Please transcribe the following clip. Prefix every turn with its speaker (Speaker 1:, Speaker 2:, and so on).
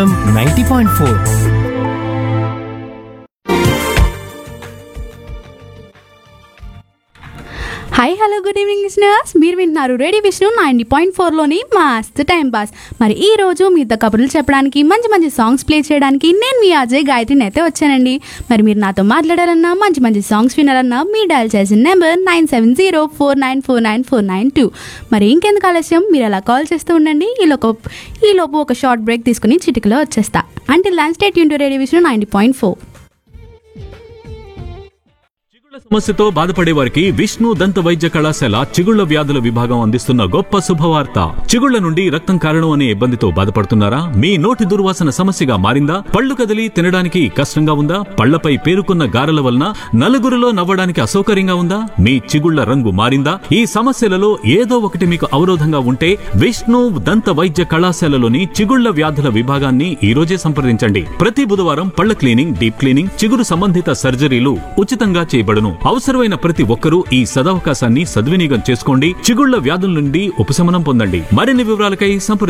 Speaker 1: ninety point four
Speaker 2: hi hello good evening listeners మీరు వింటున్నారు radio Vishnu ninety point ఫోర్లోని మస్త్ టైం పాస్ మరి ఈ రోజు మీతో కబుర్లు చెప్పడానికి మంచి మంచి సాంగ్స్ ప్లే చేయడానికి నేను మీ అజయ్ గాయత్రిని అయితే వచ్చానండి మరి మీరు నాతో మాట్లాడాలన్నా మంచి మంచి సాంగ్స్ వినాలన్నా మీ డయల్ చేసిన number nine seven zero four nine four nine four nine two మరి ఇంకెందుకు ఆలస్యం మీరు అలా కాల్ చేస్తూ ఉండండి ఈలోపు ఈలోపు ఒక షార్ట్ బ్రేక్ తీసుకుని చిటికలో వచ్చేస్తా అంటే ల్యాండ్ స్టేట్ యూన్ radio Vishnu ninety point four
Speaker 3: చిగుళ్ల సమస్యతో బాధపడే వారికి విష్ణు దంత వైద్య కళాశాల చిగుళ్ల వ్యాధుల విభాగం అందిస్తున్న గొప్ప శుభవార్త చిగుళ్ల నుండి రక్తం కారణం అనే ఇబ్బందితో బాధపడుతున్నారా మీ నోటి దుర్వాసన సమస్యగా మారిందా పళ్ళు కదిలి తినడానికి కష్టంగా ఉందా పళ్లపై పేరుకున్న గారెల వలన నలుగురిలో నవ్వడానికి అసౌకర్యంగా ఉందా మీ చిగుళ్ల రంగు మారిందా ఈ సమస్యలలో ఏదో ఒకటి మీకు అవరోధంగా ఉంటే విష్ణు దంత వైద్య కళాశాలలోని చిగుళ్ల వ్యాధుల విభాగాన్ని ఈ రోజే సంప్రదించండి ప్రతి బుధవారం పళ్ల క్లీనింగ్ డీప్ క్లీనింగ్ చిగురు సంబంధిత సర్జరీలు ఉచితంగా చేయబడును అవసరమైన ప్రతి ఒక్కరూ ఈ సదవకాశాన్ని సద్వినియోగం చేసుకోండి చిగుళ్ల వ్యాధుల నుండి ఉపశమనం పొందండి మరిన్ని వివరాలకై సంప్రదించండి